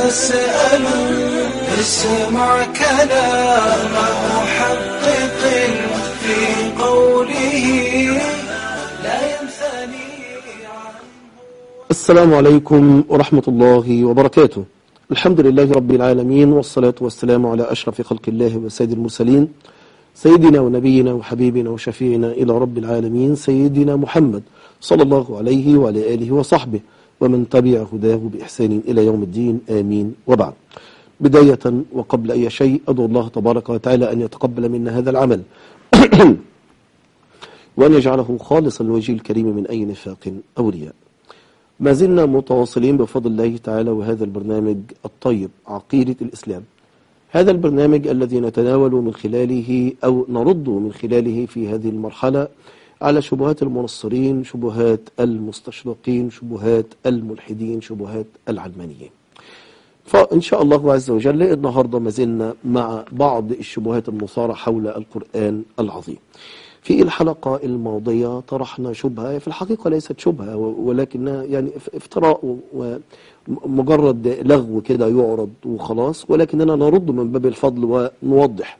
تسأل اسمع كلام محقق في قوله لا ينثني السلام عليكم ورحمة الله وبركاته الحمد لله رب العالمين والصلاة والسلام على أشرف خلق الله وسيد المرسلين سيدنا ونبينا وحبيبنا وشفيعنا إلى رب العالمين سيدنا محمد صلى الله عليه وعلى آله وصحبه ومن تبع هداه بإحسان إلى يوم الدين آمين وبعد بداية وقبل أي شيء أدعو الله تبارك وتعالى أن يتقبل منا هذا العمل وأن يجعله خالصا لوجه الكريم من أي نفاق أو رياء ما زلنا متواصلين بفضل الله تعالى وهذا البرنامج الطيب عقيدة الإسلام هذا البرنامج الذي نتناول من خلاله أو نرد من خلاله في هذه المرحلة على شبهات المنصرين شبهات المستشرقين شبهات الملحدين شبهات العلمانيين فإن شاء الله عز وجل النهاردة ما زلنا مع بعض الشبهات المثارة حول القرآن العظيم في الحلقة الماضية طرحنا شبهة في الحقيقة ليست شبهة ولكنها يعني افتراء ومجرد لغو كده يعرض وخلاص ولكننا نرد من باب الفضل ونوضح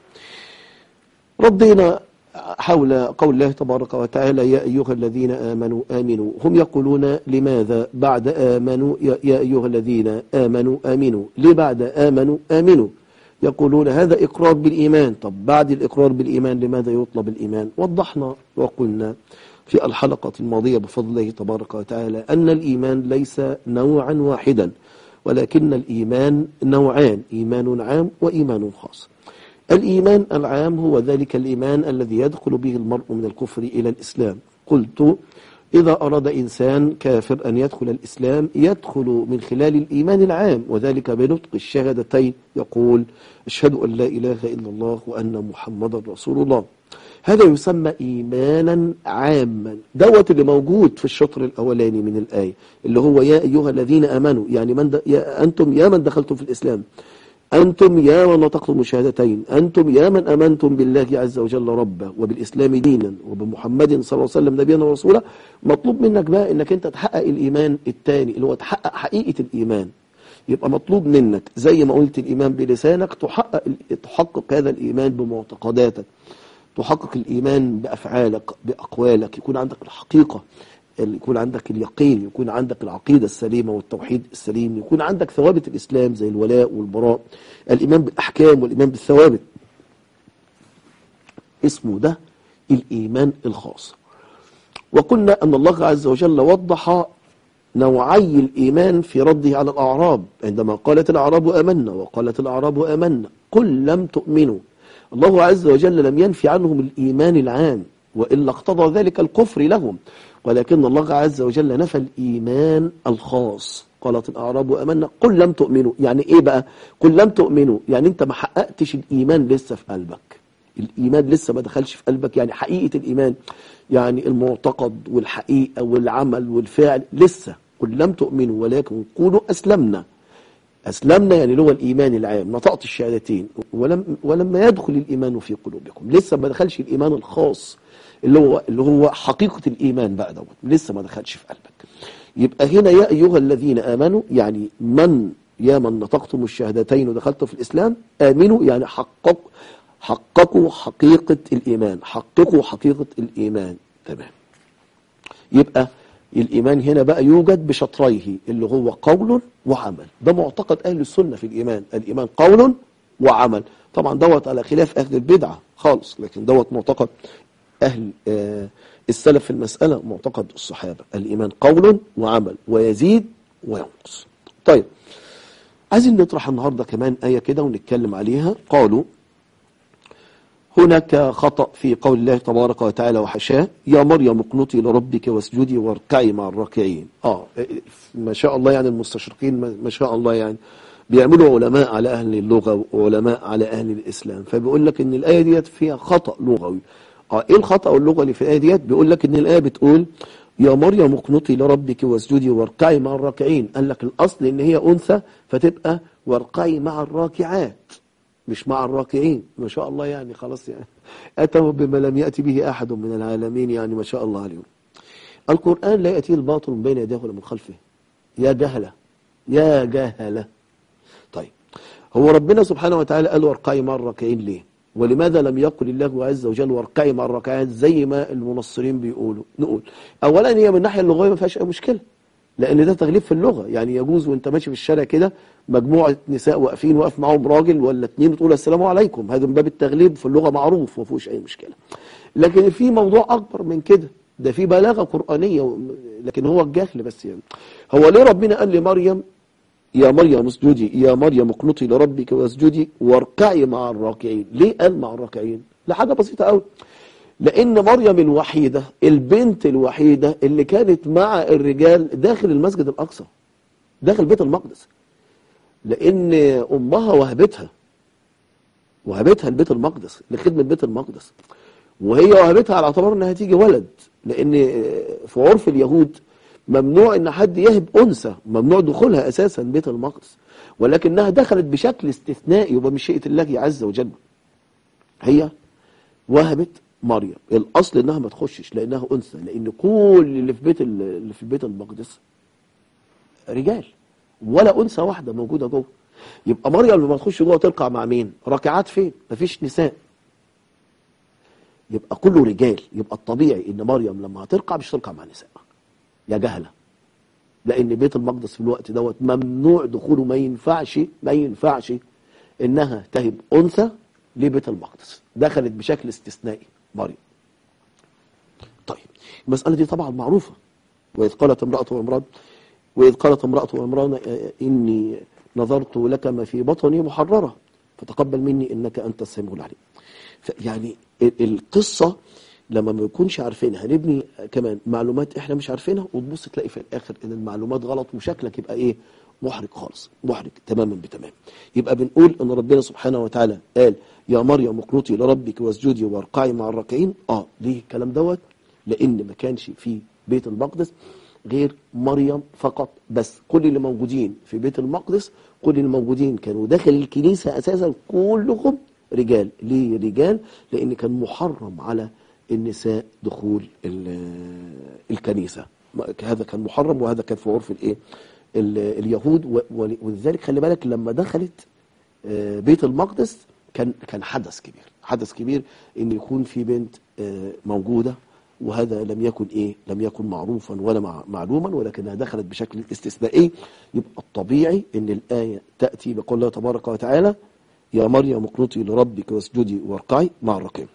ردينا حول قول الله تبارك وتعالى يا أيها الذين آمنوا آمنوا هم يقولون لماذا بعد آمنوا يا يا أيها الذين آمنوا آمنوا ليه بعد آمنوا آمنوا يقولون هذا إقرار بالإيمان طب بعد الإقرار بالإيمان لماذا يطلب الإيمان وضحنا وقلنا في الحلقة الماضية بفضل الله تبارك وتعالى أن الإيمان ليس نوعا واحدا ولكن الإيمان نوعان إيمان عام وإيمان خاص الإيمان العام هو ذلك الإيمان الذي يدخل به المرء من الكفر إلى الإسلام قلت إذا أراد إنسان كافر أن يدخل الإسلام يدخل من خلال الإيمان العام وذلك بنطق الشهادتين يقول أشهد أن لا إله إلا الله وأن محمد رسول الله هذا يسمى إيمانا عاما دوت اللي موجود في الشطر الأولاني من الآية اللي هو يا أيها الذين أمنوا يعني من د... يا أنتم يا من دخلتم في الإسلام أنتم يا من نطقتم الشهادتين أنتم يا من أمنتم بالله عز وجل ربا وبالإسلام دينا وبمحمد صلى الله عليه وسلم نبينا ورسولا مطلوب منك بقى أنك أنت تحقق الإيمان الثاني اللي هو تحقق حقيقة الإيمان يبقى مطلوب منك زي ما قلت الإيمان بلسانك تحقق تحقق هذا الإيمان بمعتقداتك تحقق الإيمان بأفعالك بأقوالك يكون عندك الحقيقة يكون عندك اليقين يكون عندك العقيدة السليمة والتوحيد السليم يكون عندك ثوابت الإسلام زي الولاء والبراء الإيمان بالأحكام والإيمان بالثوابت اسمه ده الإيمان الخاص وقلنا أن الله عز وجل وضح نوعي الإيمان في رده على الأعراب عندما قالت الأعراب آمنا وقالت الأعراب آمنا قل لم تؤمنوا الله عز وجل لم ينفي عنهم الإيمان العام وإلا اقتضى ذلك الكفر لهم ولكن الله عز وجل نفى الإيمان الخاص قالت الأعراب أمنا قل لم تؤمنوا يعني إيه بقى قل لم تؤمنوا يعني أنت ما حققتش الإيمان لسه في قلبك الإيمان لسه ما دخلش في قلبك يعني حقيقة الإيمان يعني المعتقد والحقيقة والعمل والفعل لسه قل لم تؤمنوا ولكن قولوا أسلمنا أسلمنا يعني اللي هو الإيمان العام نطقت الشهادتين ولم ولما يدخل الإيمان في قلوبكم لسه ما دخلش الإيمان الخاص اللي هو اللي هو حقيقة الإيمان بقى دوت لسه ما دخلش في قلبك يبقى هنا يا أيها الذين آمنوا يعني من يا من نطقتم الشهادتين ودخلتم في الإسلام آمنوا يعني حقق حققوا حقيقة الإيمان حققوا حقيقة الإيمان تمام يبقى الإيمان هنا بقى يوجد بشطريه اللي هو قول وعمل ده معتقد أهل السنة في الإيمان الإيمان قول وعمل طبعا دوت على خلاف أهل البدعة خالص لكن دوت معتقد أهل آه السلف في المسألة معتقد الصحابة الإيمان قول وعمل ويزيد وينقص طيب عايزين نطرح النهاردة كمان آية كده ونتكلم عليها قالوا هناك خطأ في قول الله تبارك وتعالى وحشاه يا مريم اقنطي لربك واسجدي واركعي مع الراكعين اه ما شاء الله يعني المستشرقين ما شاء الله يعني بيعملوا علماء على أهل اللغة وعلماء على أهل الإسلام فبيقول لك إن الآية ديت فيها خطأ لغوي اه ايه الخطأ اللغوي اللي في الآية ديت بيقول لك إن الآية بتقول يا مريم اقنطي لربك واسجدي واركعي مع الراكعين قال لك الأصل إن هي أنثى فتبقى واركعي مع الراكعات مش مع الراكعين ما شاء الله يعني خلاص يعني أتوا بما لم يأتي به أحد من العالمين يعني ما شاء الله عليهم القرآن لا يأتيه الباطل من بين يديه ولا من خلفه يا جهلة يا جهلة هو ربنا سبحانه وتعالى قال واركعي مع الراكعين ليه ولماذا لم يقل الله عز وجل واركعي مع الراكعين زي ما المنصرين بيقولوا نقول اولا هي من الناحيه اللغويه ما فيهاش اي مشكله لان ده تغليب في اللغه يعني يجوز وانت ماشي في الشارع كده مجموعه نساء واقفين واقف معاهم راجل ولا اتنين وتقول السلام عليكم هذا من باب التغليب في اللغه معروف ما فيهوش اي مشكله لكن في موضوع اكبر من كده ده في بلاغه قرانيه لكن هو الجهل بس يعني هو ليه ربنا قال لمريم يا مريم اسجدي يا مريم اقنطي لربك واسجدي واركعي مع الراكعين ليه قال مع الراكعين لحاجه بسيطه قوي لان مريم الوحيده البنت الوحيده اللي كانت مع الرجال داخل المسجد الاقصى داخل بيت المقدس لان امها وهبتها وهبتها لبيت المقدس لخدمه بيت المقدس وهي وهبتها على اعتبار انها تيجي ولد لان في عرف اليهود ممنوع ان حد يهب انثى ممنوع دخولها اساسا بيت المقدس ولكنها دخلت بشكل استثنائي وبمشيئه الله عز وجل هي وهبت مريم الاصل انها ما تخشش لانها انثى لان كل اللي في بيت اللي في بيت المقدس رجال ولا انثى واحده موجوده جوه يبقى مريم لما تخش جوه تركع مع مين راكعات فين مفيش نساء يبقى كله رجال يبقى الطبيعي ان مريم لما هتركع مش تركع مع نساء يا جهله لان بيت المقدس في الوقت دوت ممنوع دخوله ما ينفعش ما ينفعش انها تهب انثى لبيت المقدس دخلت بشكل استثنائي مريم طيب المسألة دي طبعا معروفة وإذ قالت امرأة عمران وإذ قالت امرأة عمران إني نظرت لك ما في بطني محررة فتقبل مني إنك أنت السميع العليم يعني القصة لما ما نكونش عارفينها نبني كمان معلومات احنا مش عارفينها وتبص تلاقي في الاخر ان المعلومات غلط وشكلك يبقى ايه محرج خالص محرج تماما بتمام يبقى بنقول ان ربنا سبحانه وتعالى قال يا مريم اقنطي لربك واسجدي واركعي مع الراكعين اه ليه الكلام دوت لان ما كانش في بيت المقدس غير مريم فقط بس كل اللي موجودين في بيت المقدس كل اللي موجودين كانوا داخل الكنيسة اساسا كلهم رجال ليه رجال لان كان محرم على النساء دخول الكنيسة هذا كان محرم وهذا كان في عرف الايه اليهود ولذلك خلي بالك لما دخلت بيت المقدس كان كان حدث كبير حدث كبير ان يكون في بنت موجوده وهذا لم يكن ايه لم يكن معروفا ولا مع معلوما ولكنها دخلت بشكل استثنائي يبقى الطبيعي ان الايه تاتي بقول الله تبارك وتعالى يا مريم اقنطي لربك واسجدي واركعي مع الراكعين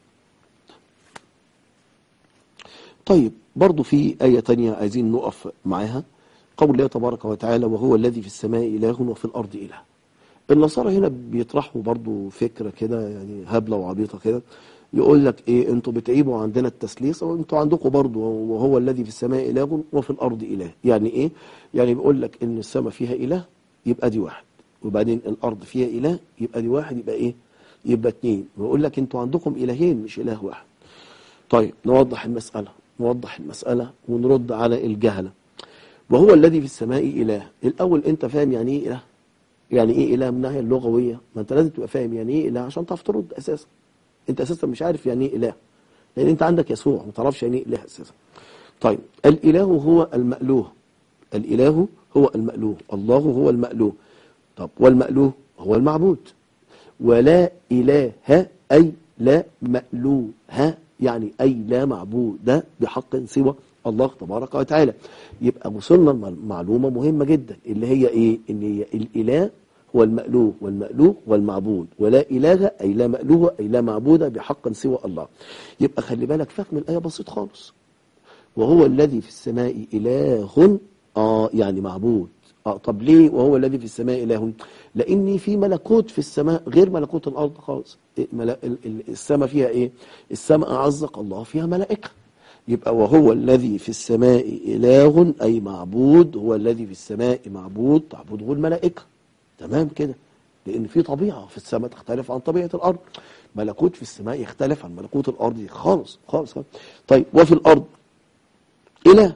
طيب برضو في آية تانية عايزين نقف معاها قول الله تبارك وتعالى وهو الذي في السماء إله وفي الأرض إله النصارى هنا بيطرحوا برضو فكرة كده يعني هبلة وعبيطة كده يقول لك ايه انتوا بتعيبوا عندنا التثليث وانتوا عندكم برضو وهو الذي في السماء إله وفي الأرض إله يعني ايه يعني بيقول لك ان السماء فيها إله يبقى دي واحد وبعدين الأرض فيها إله يبقى دي واحد يبقى ايه يبقى اتنين ويقول لك انتوا عندكم إلهين مش إله واحد طيب نوضح المسألة نوضح المسألة ونرد على الجهلة وهو الذي في السماء إله الأول أنت فاهم يعني إيه إله يعني إيه إله من الناحية اللغوية ما أنت لازم تبقى فاهم يعني إيه إله عشان تعرف ترد أساسا أنت أساسا مش عارف يعني إيه إله لأن أنت عندك يسوع ما تعرفش يعني إيه إله أساسا طيب الإله هو المألوه الإله هو المألوه الله هو المألوه طب والمألوه هو المعبود ولا إله أي لا مألوه يعني أي لا معبود بحق سوى الله تبارك وتعالى يبقى وصلنا لمعلومة مهمة جدا اللي هي إيه إن هي الإله هو المألوه والمألوه والمعبود ولا إله أي لا مألوه أي لا معبود بحق سوى الله يبقى خلي بالك فهم الآية بسيط خالص وهو الذي في السماء إله آه يعني معبود آه طب ليه وهو الذي في السماء إله لأن في ملكوت في السماء غير ملكوت الأرض خالص السماء فيها إيه السماء أعزق الله فيها ملائكة يبقى وهو الذي في السماء إله أي معبود هو الذي في السماء معبود تعبده الملائكة تمام كده لأن في طبيعة في السماء تختلف عن طبيعة الأرض ملكوت في السماء يختلف عن ملكوت الأرض خالص خالص, خالص. طيب وفي الأرض إله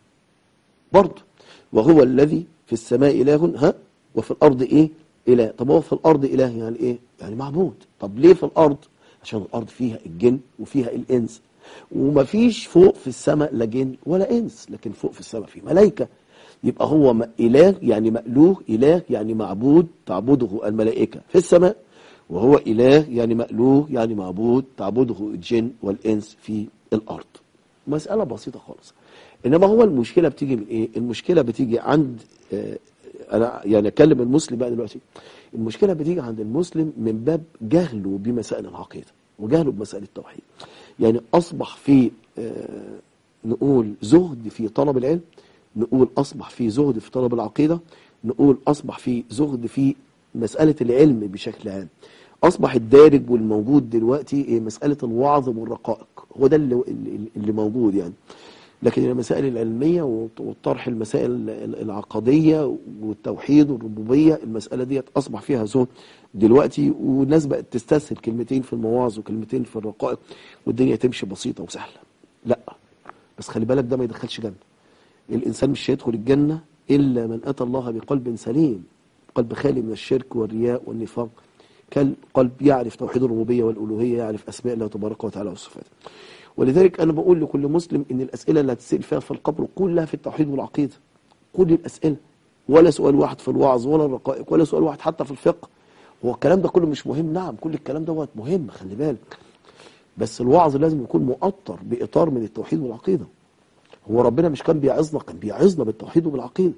برضه وهو الذي في السماء إله ها وفي الأرض إيه إله طب هو في الأرض إله يعني إيه يعني معبود طب ليه في الأرض عشان الأرض فيها الجن وفيها الإنس ومفيش فوق في السماء لا جن ولا انس لكن فوق في السماء في ملائكه يبقى هو م- اله يعني مألوه اله يعني معبود تعبده الملائكه في السماء وهو اله يعني مألوه يعني معبود تعبده الجن والانس في الارض مساله بسيطه خالص انما هو المشكله بتيجي من ايه المشكله بتيجي عند آه، انا يعني اتكلم المسلم بقى دلوقتي المشكله بتيجي عند المسلم من باب جهله بمسائل العقيده وجهله بمسائل التوحيد يعني اصبح في آه، نقول زهد في طلب العلم نقول اصبح في زهد في طلب العقيده نقول اصبح في زهد في مساله العلم بشكل عام اصبح الدارج والموجود دلوقتي إيه؟ مساله الوعظ والرقائق هو ده اللي, اللي اللي موجود يعني لكن المسائل العلمية وطرح المسائل العقدية والتوحيد والربوبية المسألة دي أصبح فيها زهد دلوقتي والناس بقت تستسهل كلمتين في المواعظ وكلمتين في الرقائق والدنيا تمشي بسيطة وسهلة لا بس خلي بالك ده ما يدخلش جنة الإنسان مش هيدخل الجنة إلا من أتى الله بقلب سليم قلب خالي من الشرك والرياء والنفاق كالقلب يعرف توحيد الربوبية والألوهية يعرف أسماء الله تبارك وتعالى وصفاته ولذلك أنا بقول لكل مسلم إن الأسئلة اللي هتسأل فيها في القبر كلها في التوحيد والعقيدة كل الأسئلة ولا سؤال واحد في الوعظ ولا الرقائق ولا سؤال واحد حتى في الفقه هو الكلام ده كله مش مهم نعم كل الكلام دوت مهم خلي بالك بس الوعظ لازم يكون مؤطر بإطار من التوحيد والعقيدة هو ربنا مش كان بيعظنا كان بيعظنا بالتوحيد وبالعقيدة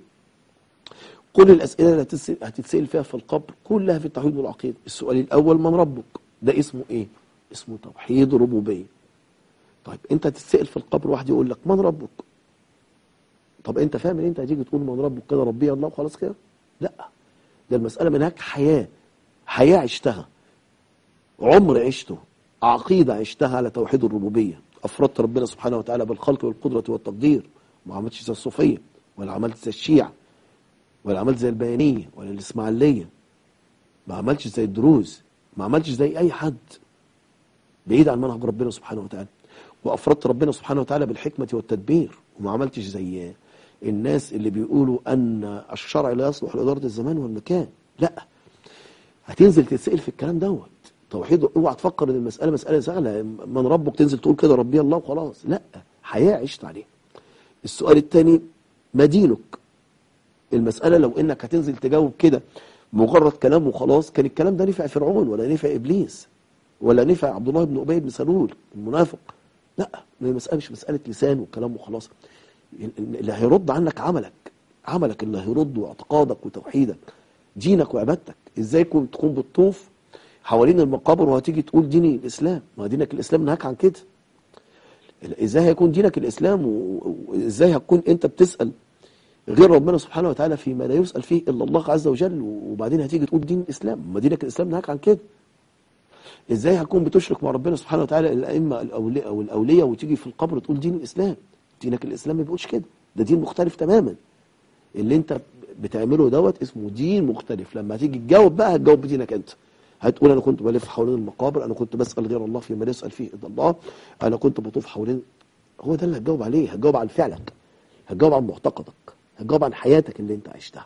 كل الأسئلة اللي هتتسأل, هتتسأل فيها في القبر كلها في التوحيد والعقيدة السؤال الأول من ربك ده اسمه إيه اسمه توحيد ربوبية طيب انت تتسأل في القبر واحد يقول لك من ربك طب انت فاهم ان انت هتيجي تقول من ربك كده ربي الله وخلاص كده لا ده المسألة منهاك حياة حياة عشتها عمر عشته عقيدة عشتها على توحيد الربوبية أفردت ربنا سبحانه وتعالى بالخلق والقدرة والتقدير ما عملتش زي الصوفية ولا عملت زي الشيعة ولا عملت زي البيانية ولا الإسماعيلية ما عملتش زي الدروز ما عملتش زي أي حد بعيد عن منهج ربنا سبحانه وتعالى وافردت ربنا سبحانه وتعالى بالحكمه والتدبير وما عملتش زي الناس اللي بيقولوا ان الشرع لا يصلح لاداره الزمان والمكان لا هتنزل تتسال في الكلام دوت توحيد اوعى تفكر ان المساله مساله سهله من ربك تنزل تقول كده ربي الله وخلاص لا حياه عشت عليها السؤال الثاني ما دينك المساله لو انك هتنزل تجاوب كده مجرد كلام وخلاص كان الكلام ده نفع فرعون ولا نفع ابليس ولا نفع عبد الله بن ابي بن سلول المنافق لا ما هي مسألة مش مسألة لسان وكلام وخلاص اللي هيرد عنك عملك عملك اللي هيرد واعتقادك وتوحيدك دينك وعبادتك ازاي كنت تكون بتطوف حوالين المقابر وهتيجي تقول ديني الاسلام ما دينك الاسلام نهاك عن كده ازاي هيكون دينك الاسلام و- وازاي هتكون انت بتسال غير ربنا سبحانه وتعالى فيما لا يسال فيه الا الله عز وجل وبعدين هتيجي تقول دين الاسلام ما دينك الاسلام نهاك عن كده ازاي هتكون بتشرك مع ربنا سبحانه وتعالى الائمه الاولياء او الاوليه وتيجي في القبر تقول دين الاسلام دينك الاسلام ما بيقولش كده ده دين مختلف تماما اللي انت بتعمله دوت اسمه دين مختلف لما هتيجي تجاوب بقى هتجاوب بدينك انت هتقول انا كنت بلف حوالين المقابر انا كنت بسال غير الله فيما لا يسال فيه الا الله انا كنت بطوف حوالين هو ده اللي هتجاوب عليه هتجاوب عن فعلك هتجاوب عن معتقدك هتجاوب عن حياتك اللي انت عشتها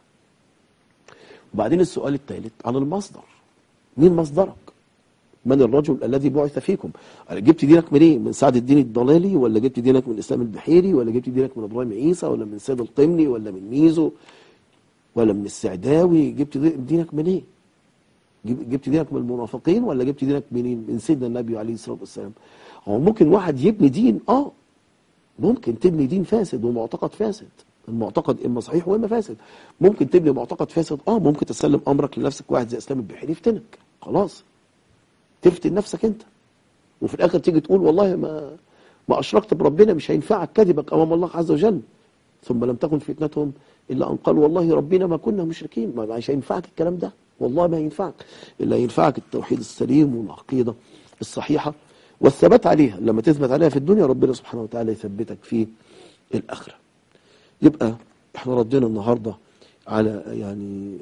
وبعدين السؤال الثالث عن المصدر مين مصدرك من الرجل الذي بعث فيكم جبت دينك منين من سعد الدين الضلالي ولا جبت دينك من اسلام البحيري ولا جبت دينك من ابراهيم عيسى ولا من سيد القمني ولا من ميزو ولا من السعداوي جبت دي- دينك منين جب- جبت دينك من المنافقين ولا جبت دينك منين من سيدنا النبي عليه الصلاه والسلام هو ممكن واحد يبني دين اه ممكن تبني دين فاسد ومعتقد فاسد المعتقد اما صحيح واما فاسد ممكن تبني معتقد فاسد اه ممكن تسلم امرك لنفسك واحد زي اسلام البحيري يفتنك خلاص تفتن نفسك انت وفي الاخر تيجي تقول والله ما ما اشركت بربنا مش هينفعك كذبك امام الله عز وجل ثم لم تكن فتنتهم الا ان قالوا والله ربنا ما كنا مشركين ما مش هينفعك الكلام ده والله ما ينفعك الا ينفعك التوحيد السليم والعقيده الصحيحه والثبات عليها لما تثبت عليها في الدنيا ربنا سبحانه وتعالى يثبتك في الاخره يبقى احنا ردينا النهارده على يعني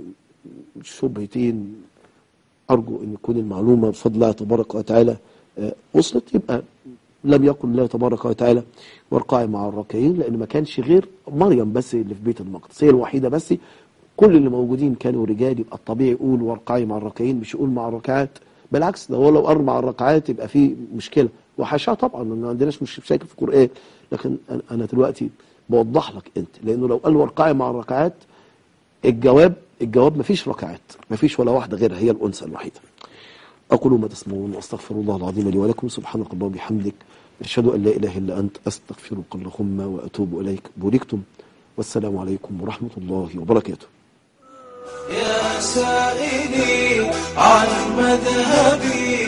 شبهتين أرجو أن تكون المعلومة بفضل الله تبارك وتعالى آه، وصلت يبقى لم يقل الله تبارك وتعالى وارقعي مع الراكعين لأن ما كانش غير مريم بس اللي في بيت المقدس هي الوحيدة بس كل اللي موجودين كانوا رجال يبقى الطبيعي يقول وارقعي مع الراكعين مش يقول مع الركعات بالعكس ده هو لو قال مع الركعات يبقى في مشكلة وحاشاه طبعا ما عندناش مش مشاكل في القران لكن أنا- انا دلوقتي بوضح لك انت لانه لو قال واركعي مع الركعات الجواب الجواب مفيش ركعات مفيش ولا واحده غيرها هي الانثى الوحيده اقول ما تسمعون واستغفر الله العظيم لي ولكم سبحانك اللهم وبحمدك اشهد ان لا اله الا انت استغفرك اللهم واتوب اليك بوركتم والسلام عليكم ورحمه الله وبركاته يا سائلي عن مذهبي